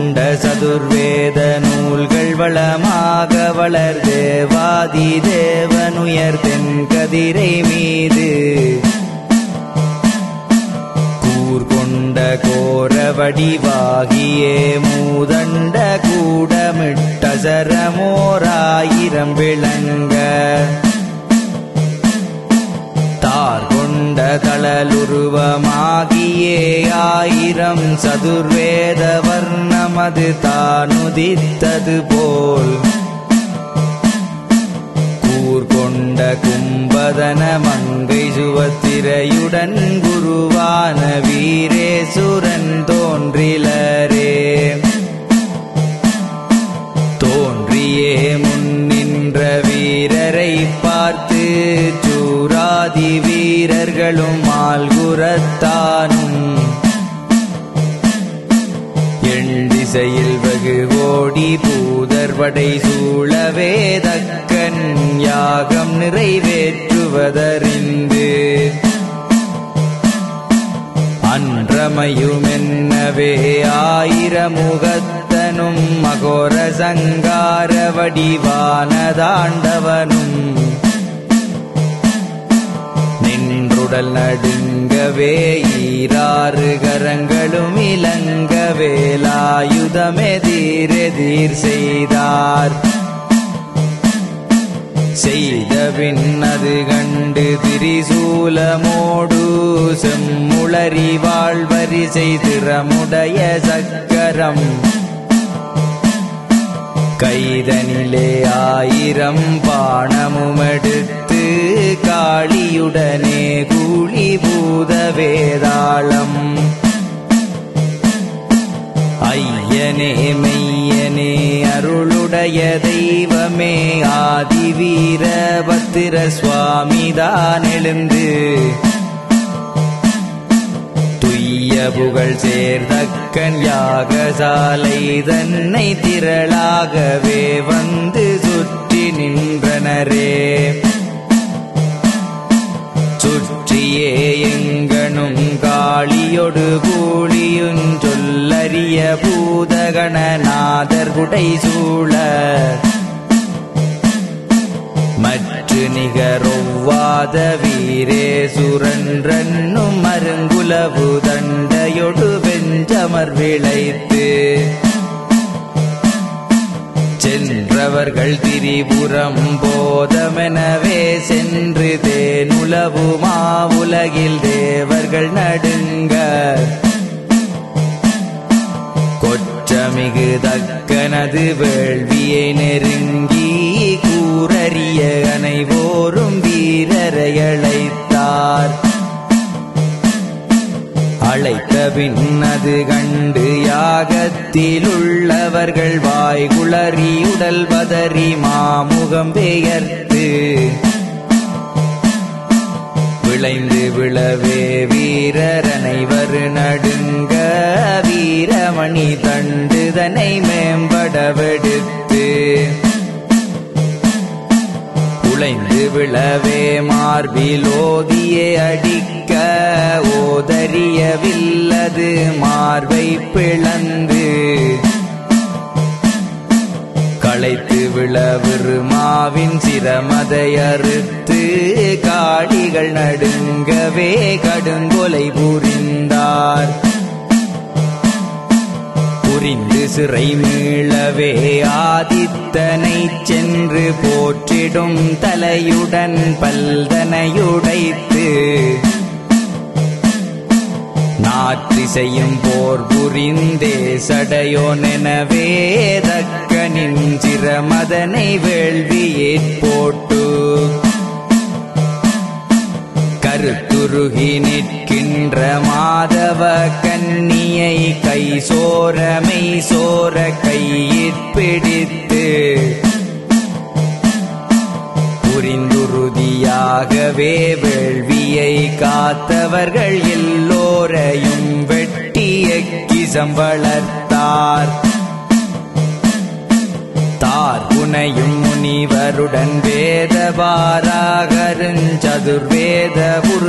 கொண்ட சதுர்வேத நூல்கள் வளமாக வளர் தேவாதி தேவனுயர் தென்கதிரை மீது கூர்கொண்ட கோர வடிவாகியே மூதண்ட கூடமிட்ட சரமோராயிரம் விளங்க தார் கொண்ட தளலுருவமாகியே ஆயிரம் சதுர்வேத வர்ணமது தானுதித்தது போல் கூர்கொண்ட கும்பதன மங்கை சுவத்திரையுடன் குருவான வீரேசுரன் தோன்றிலரே தோன்றியே முன்னின்ற வீரரை பார்த்து சூராதி வீரர்களும் மால்குரத்தானும் எண் திசையில் வெகு கோடி பூதர் படை சூழவே தக்கன் யாகம் நிறைவேற்றுவதறிந்து அன்றமையுமென்னவே ஆயிரமுகத்தனும் மகோர சங்கார வடிவானதாண்டவனும் நின்றுடல் நடுங்கவே ஈராறு கரங்களும் இலங்கவே லாயுதமெதிரெதிர் செய்தார் செய்த பின்னது கண்டு திரிசூலமோடு செம்முளரி வாழ்வரிசை திறமுடைய சக்கரம் கைதனிலே ஆயிரம் பாணமுமெடுத்து காளியுடனே கூலி பூத வேதாளம் ஐயனே மெய்யனே அருளுடைய தெய்வமே ஆதிவீர பத்திர சுவாமிதான் எழுந்து துய்ய புகழ் சேர்தக்கன் யாகசாலை தன்னை திரளாகவே வந்து சுற்றி நின்றனரே சுற்றியே எங்கனும் காளியொடு கூலியுஞ் சொல்லறிய பூதகணநாதர் குடை சூழ மற்று நிகரொவ்வாத வீரே சுரன்றன்னும் மருங்குலவு தண்டையொடு வெஞ்சமர் விளைத்து சென்றவர்கள் திரிபுரம் போதமெனவே சென்று தேனுலவு மாவுலகில் தேவர்கள் நடுங்க கொற்றமிகு தக்கனது வேள்வியை நெருங்கி கூரறிய அனைவோரும் வீரரை அழைத்தார் அழைத்த பின்னது கண்டு யாகத்தில் உள்ளவர்கள் வாய்குளறி உடல் பதறி மாமுகம் பெயர்த்து விளைந்து விழவே வீரர் அனைவர் நடுங்க வீரமணி தண்டுதனை மேம்படவெடுத்து உழைந்து விழவே மார்பில் ஓதியே அடிக்க ஓதறியவில்லது மார்பை பிளந்து களைத்து விழவிரு மாவின் சிரமதை அறுத்து காடிகள் நடுங்கவே கடுங்கொலை புரிந்தார் புரிந்து சிறை மீளவே ஆதித்தனை சென்று போற்றிடும் தலையுடன் பல்தனையுடைத்து நாற்றிசையும் போர் புரிந்தே சடையோனெனவே தக்கனின் சிரமதனை வேள்வியேற் போட்டு கருத்துருகி நிற்கின்ற மாதவ கன்னியை கை சோரமை சோர கையிற் பிடித்து புரிந்துருதியாகவே வேள்வியை காத்தவர்கள் எல்லோரையும் வெட்டி எக்கி சம்பளத்தார் தார் புனையும் முனிவருடன் வேதபாராகருஞ் சதுர்வேத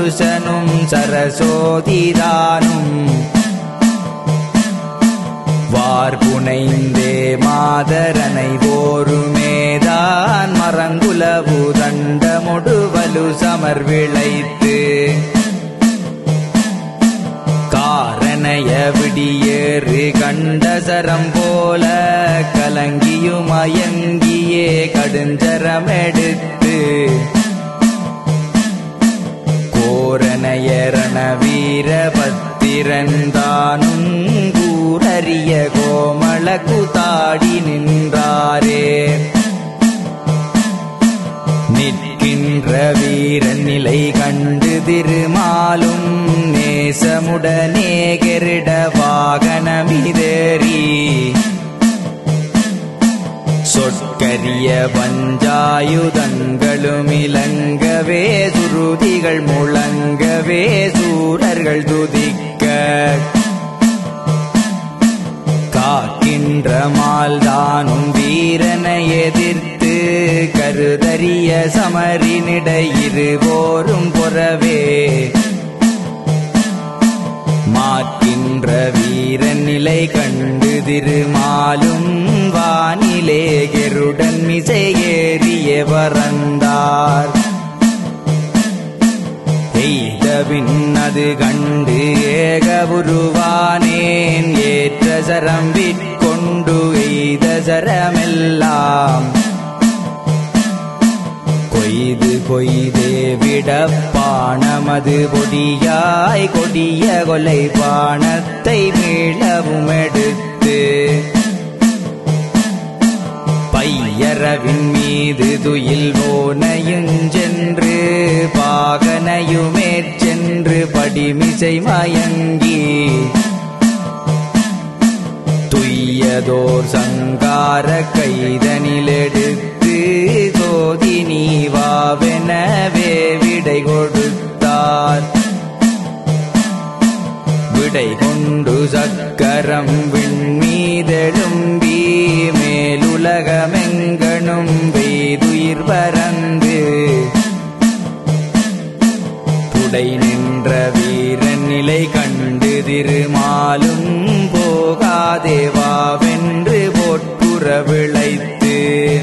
புருஷனும் சரசோதிதானும் வார்புனைந்தே மாதரனை ஓருமேதான் மரங்குலவு தண்டமொடு வலு சமர் விளைத்து காரணைய விடியேறு கண்டசரம் போல கலங்கியுமயங்கியே கடுஞ்சரமெடுத்து கோரணையரண வீரபத்திரந்தானும் கூரறிய கோமள குதாடி நின்றாரே நிற்கின்ற வீரன் நிலை கண்டு திருமாலும் நேசமுடனே கெருட வாகனமிதேறி சொற்கரிய பஞ்சாயுதங்களும் இலங்கவே சுருதிகள் முழங்கவே சூரர்கள் துதிக்க காக்கின்ற மால்தானும் வீரனை எதிர்த்து கருதறிய சமரினிட இருவோரும் புறவே மாற்கின்ற வீரன் நிலை கண்டு திருமாலும் வானிலே கெருடன் மிசை ஏறிய வரந்தார் எய்தபின் அது கண்டு ஏக உருவானேன் ஏற்ற சரம் விற்கொண்டு எய்த சரமெல்லாம் கொய்து கொய்தே விடப்பானமது பொடியாய் கொடிய கொலை பானத்தை மீளவும் எடுத்து பையரவின் மீது துயில் போனையுஞ்சென்று பாகனையுமேற்சென்று படிமிசை மயங்கி துய்யதோர் சங்கார கைதனிலெடுத்து சோதி நீவாவெனவே விடை கொடுத்தார் விடை கொண்டு சக்கரம் விண்மீதெழும்பி மேலுலகமெங்கனும் வெய்துயிர் பறந்து புடை நின்ற வீரன் நிலை கண்டு திருமாலும் போகாதேவாவென்று போட்புற விளைத்து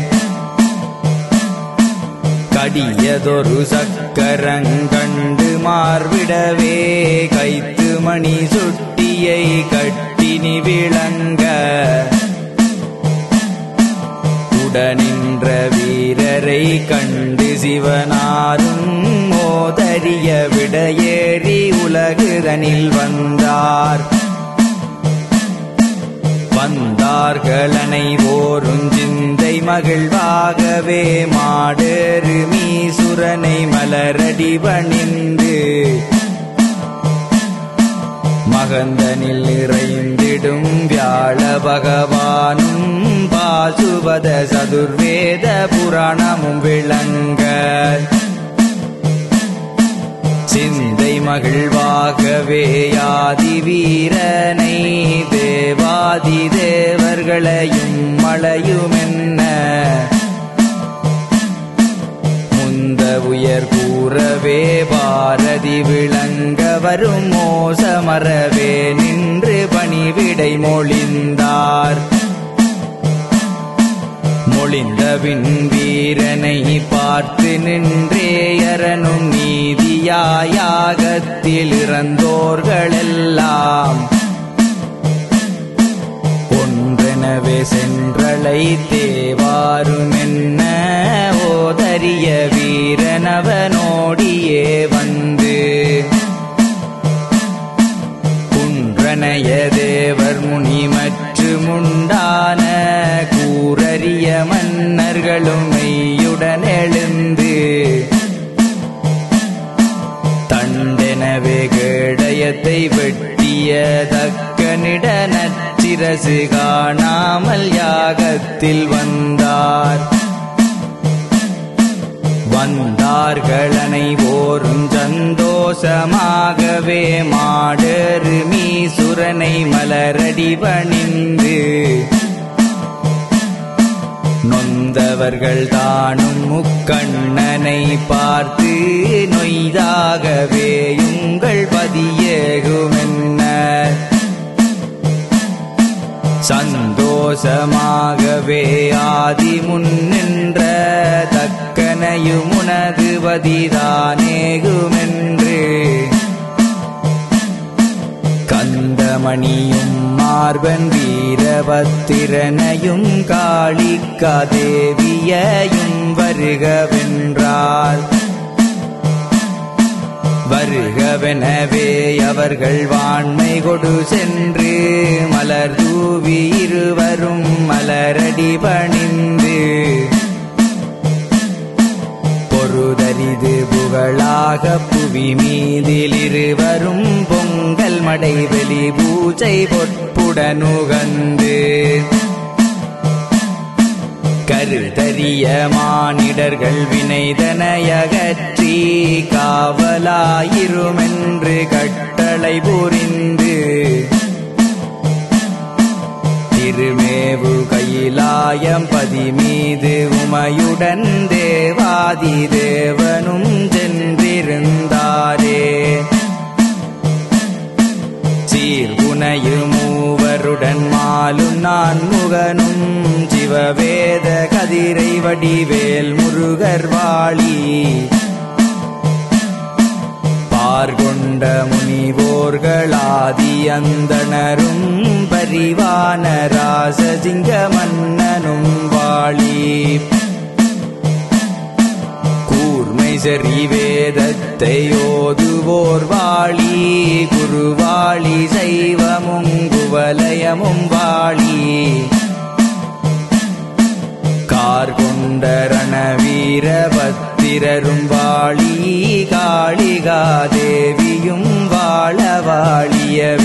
கடியதொரு சக்கரங்கண்டு மார்விடவே கைத்து மணி சுட்டியை கட்டினி விளங்க உடனின்ற வீரரை கண்டு சிவனாரும் மோதறிய விடையேறி உலகுதனில் வந்தார் வந்தார்கள் அனைவோரும் சிந்தை மகிழ்வாகவே மாடேறு மீசுரனை மலரடி பணிந்து மகந்தனில் நிறைந்திடும் வியாழ பகவானும் பாசுபத சதுர்வேத புராணமும் விளங்க சிந்தை மகிழ்வாகவே யாதி வீரனை தேவாதி தேவர்களையும் மழையுமென்ன முந்த உயர் கூறவே பாரதி விளங்க வரும் மோசமரவே நின்று பணிவிடை மொழிந்தார் மொழிந்தபின் வீரனை பார்த்து நின்றேயரனும் நீதியாயாகத்தில் இறந்தோர்களெல்லாம் ஒன்றெனவே சென்றலை தேவாரும் என்ன ஓதரிய வீரனவனோடியே வந்து குன்றனைய தேவர் முனி மற்றுமுண்டான கூரறிய மன்னர்களும் மெய்யுடன் எழுந்து தண்டெனவே கேடயத்தை வெட்டிய தக்கனிட நச்சிரசு காணாமல் யாகத்தில் வந்தார் வந்தார்கள் அனைவோரும் சந்தோஷமாகவே மாடரு மீசுரனை மலரடி பணிந்து நொந்தவர்கள் தானும் முக்கண்ணனை பார்த்து நொய்தாகவே உங்கள் பதியேகுமென்ன கோஷமாகவே ஆதி முன்னின்ற தக்கனையுமுனது பதிதானேகுமென்று கந்தமணியும் மார்பன் வீரபத்திரனையும் காளிக்கா தேவியையும் வருகவென்றார் வருகவெனவே அவர்கள் வாண்மை கொடு சென்று மலர் தூவி இருவரும் மலரடி பணிந்து பொருதரிது புகழாக புவி மீதில் இருவரும் பொங்கல் மடை வெளி பூஜை பொற்புடனுகந்து கருதறிய மானிடர்கள் வினைதனையகற்றி காவலாயிருமென்று கட்டளை புரிந்து திருமேவு கையிலாயம் பதி மீது உமையுடன் தேவாதி தேவனும் சென்றிருந்தாரே சீர்குனையு மூவருடன் மாலும் நான் முகனும் சிவவேத கதிரை வடிவேல் முருகர் வாழி பார்கொண்ட முனிவோர்களாதி அந்தணரும் பரிவான ராசசிங்க மன்னனும் வாழி கூர்மை சரி வேதத்தை ஓதுவோர் வாழி குருவாளி சைவமும் குவலயமும் வாழி கார் கொண்ட ரணவீர பத்திரரும் வாழி காளிகா தேவியும் வாழ வாழியவே